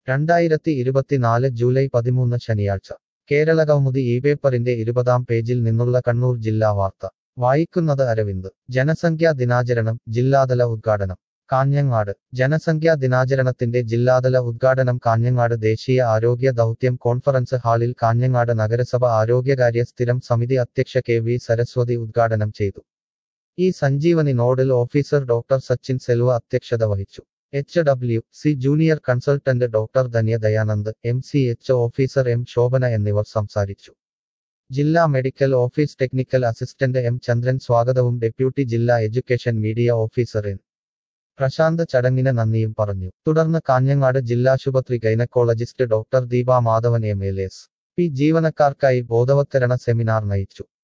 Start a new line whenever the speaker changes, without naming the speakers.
രണ്ടായിരത്തി ഇരുപത്തിനാല് ജൂലൈ പതിമൂന്ന് ശനിയാഴ്ച കേരള കൗമുദി ഈ പേപ്പറിന്റെ ഇരുപതാം പേജിൽ നിന്നുള്ള കണ്ണൂർ ജില്ലാ വാർത്ത വായിക്കുന്നത് അരവിന്ദ് ജനസംഖ്യാ ദിനാചരണം ജില്ലാതല ഉദ്ഘാടനം കാഞ്ഞങ്ങാട് ജനസംഖ്യാ ദിനാചരണത്തിന്റെ ജില്ലാതല ഉദ്ഘാടനം കാഞ്ഞങ്ങാട് ദേശീയ ആരോഗ്യ ദൗത്യം കോൺഫറൻസ് ഹാളിൽ കാഞ്ഞങ്ങാട് നഗരസഭ ആരോഗ്യകാര്യ സ്ഥിരം സമിതി അധ്യക്ഷ കെ വി സരസ്വതി ഉദ്ഘാടനം ചെയ്തു ഈ Sanjeevani nodal officer doctor Sachin Selva അധ്യക്ഷത വഹിച്ചു H W C junior consultant doctor Dhanya Dayanand M C H officer M Sobhana എന്നിവർ സംസാരിച്ചു ജില്ലാ medical office technical assistant M Chandran സ്വാഗതവും ഡെപ്യൂട്ടി ജില്ലാ education media officer N Prashanth ചടങ്ങിന് നന്ദിയും പറഞ്ഞു തുടർന്ന് കാഞ്ഞങ്ങാട് ജില്ലാശുപത്രി gynaecologist doctor Deepa Madhavan M L S P ജീവനക്കാർക്കായി ബോധവത്കരണ സെമിനാർ നയിച്ചു